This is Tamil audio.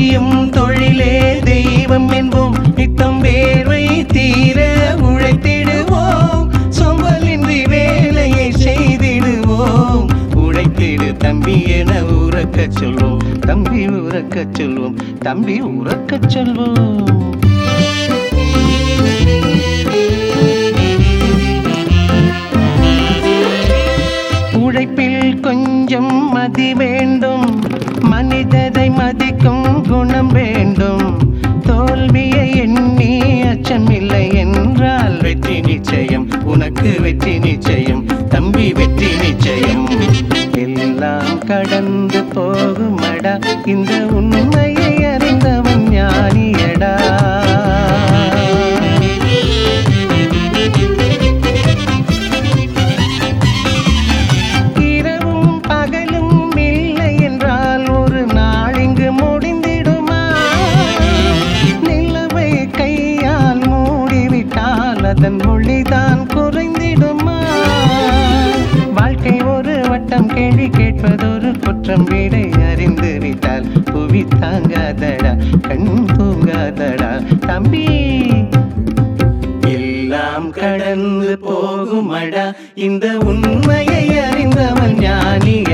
செய்யும் தொழிலே தெய்வம் என்போம் நித்தம் வேர்வை தீர உழைத்திடுவோம் சொம்பலின்றி வேலையை செய்திடுவோம் உழைத்திடு தம்பி என உறக்கச் சொல்வோம் தம்பி உறக்கச் சொல்வோம் தம்பி உறக்கச் சொல்வோம் உழைப்பில் கொஞ்சம் மதி வேண்டும் மனிதரை மதிக்கும் குணம் வேண்டும் தோல்வியை எண்ணி அச்சமில்லை என்றால் வெற்றி நிச்சயம் உனக்கு வெற்றி நிச்சயம் தம்பி வெற்றி நிச்சயம் எல்லாம் கடந்து போகுமடா இந்த உண்மையை அறிந்தவன் ஞானியடா இரவும் பகலும் இல்லை என்றால் ஒரு நாள் இங்கு முடிந்திடுமா நிலவை கையால் மூடிவிட்டால் அதன் ஒளிதான் குறைந்திடுமா வாழ்க்கை ஒரு வட்டம் கேள்வி கேட்பதொரு குற்றம் வீடை அறிந்து விட்டால் புவி தாங்காதடா கண் தூங்காதடா தம்பி எல்லாம் கடந்து போகுமடா இந்த உண்மையை அறிந்தவன் ஞானி